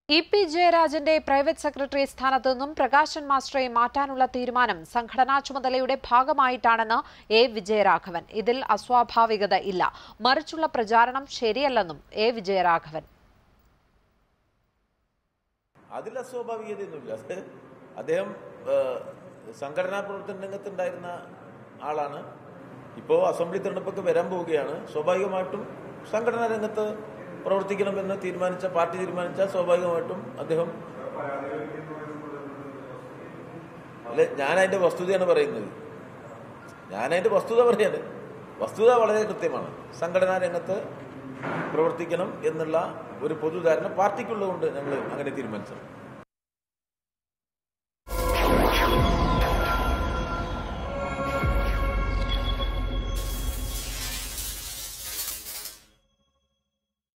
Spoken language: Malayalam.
ഇ പി ജയരാജന്റെ പ്രൈവറ്റ് സെക്രട്ടറി സ്ഥാനത്തു നിന്നും പ്രകാശൻ മാസ്റ്ററെ മാറ്റാനുള്ള തീരുമാനം സംഘടനാ ചുമതലയുടെ ഭാഗമായിട്ടാണെന്ന് എ വിജയരാഘവൻ ഇതിൽ അസ്വാഭാവികത ഇല്ല മറിച്ചുള്ള പ്രചാരണം ശരിയല്ലെന്നും എ വിജയരാഘവൻ അതിൽ അസ്വാഭാവികതയൊന്നുമില്ല അത് അദ്ദേഹം ആ, സംഘടനാ പ്രവർത്തന രംഗത്തുണ്ടായിരുന്ന ആളാണ് ഇപ്പോൾ അസംബ്ലി തെരഞ്ഞെടുപ്പൊക്കെ വരാൻ പോവുകയാണ് സ്വാഭാവികമായിട്ടും സംഘടനാ രംഗത്ത് പ്രവർത്തിക്കണമെന്ന് തീരുമാനിച്ച പാർട്ടി തീരുമാനിച്ച സ്വാഭാവികമായിട്ടും അദ്ദേഹം അല്ലെ ഞാൻ അതിന്റെ വസ്തുതയാണ് പറയുന്നത് ഞാൻ അതിന്റെ വസ്തുത പറയാണ് വസ്തുത വളരെ കൃത്യമാണ് സംഘടനാ രംഗത്ത് പ്രവർത്തിക്കണം എന്നുള്ള ഒരു പൊതുധാരണ പാർട്ടിക്കുള്ളതുകൊണ്ട് ഞങ്ങൾ അങ്ങനെ തീരുമാനിച്ചത്